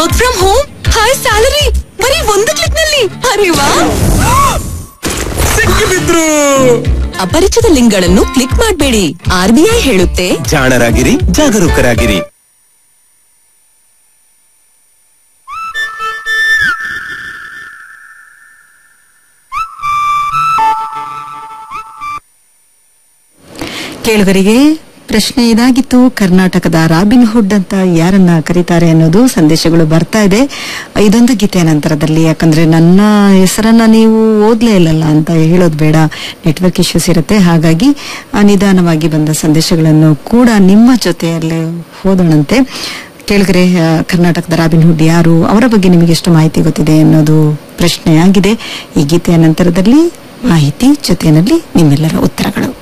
work from home high salary ಬರೀ ಒಂದು click ನಲ್ಲಿ ಅರೆ ವಾ ಸಿಕ್ಕಿಬಿದ್ರು ಅಪರಿಚಿತ ಲಿಂಕ್ಗಳನ್ನು ಕ್ಲಿಕ್ ಮಾಡಬೇಡಿ ಆರ್ಬಿಐ ಹೇಳುತ್ತೆ ಜಾಣರಾಗಿರಿ ಜಾಗರೂಕರಾಗಿರಿ ಕೇಳುಗರಿಗೆ ಪ್ರಶ್ನೆ ಇದಾಗಿತ್ತು ಕರ್ನಾಟಕದ ರಾಬಿನ್ ಹುಡ್ ಅಂತ ಯಾರನ್ನ ಕರೀತಾರೆ ಅನ್ನೋದು ಸಂದೇಶಗಳು ಬರ್ತಾ ಇದೆ ಇದೊಂದು ಗೀತೆಯ ನಂತರದಲ್ಲಿ ಯಾಕಂದ್ರೆ ನನ್ನ ಹೆಸರನ್ನ ನೀವು ಓದ್ಲೇ ಇಲ್ಲಲ್ಲ ಅಂತ ಹೇಳೋದು ಬೇಡ ನೆಟ್ವರ್ಕ್ ಇಶ್ಯೂಸ್ ಇರುತ್ತೆ ಹಾಗಾಗಿ ಆ, ನಿಧಾನವಾಗಿ ಬಂದ ಸಂದೇಶಗಳನ್ನು ಕೂಡ ನಿಮ್ಮ ಜೊತೆಯಲ್ಲೇ ಓದೋಣಂತೆ ಕೇಳಿದ್ರೆ ಕರ್ನಾಟಕದ ರಾಬಿನ್ ಹುಡ್ ಯಾರು ಅವರ ಬಗ್ಗೆ ನಿಮಗೆ ಎಷ್ಟು ಮಾಹಿತಿ ಗೊತ್ತಿದೆ ಅನ್ನೋದು ಪ್ರಶ್ನೆಯಾಗಿದೆ ಈ ಗೀತೆಯ ನಂತರದಲ್ಲಿ ಮಾಹಿತಿ ಜೊತೆಯಲ್ಲಿ ನಿಮ್ಮೆಲ್ಲರ ಉತ್ತರಗಳು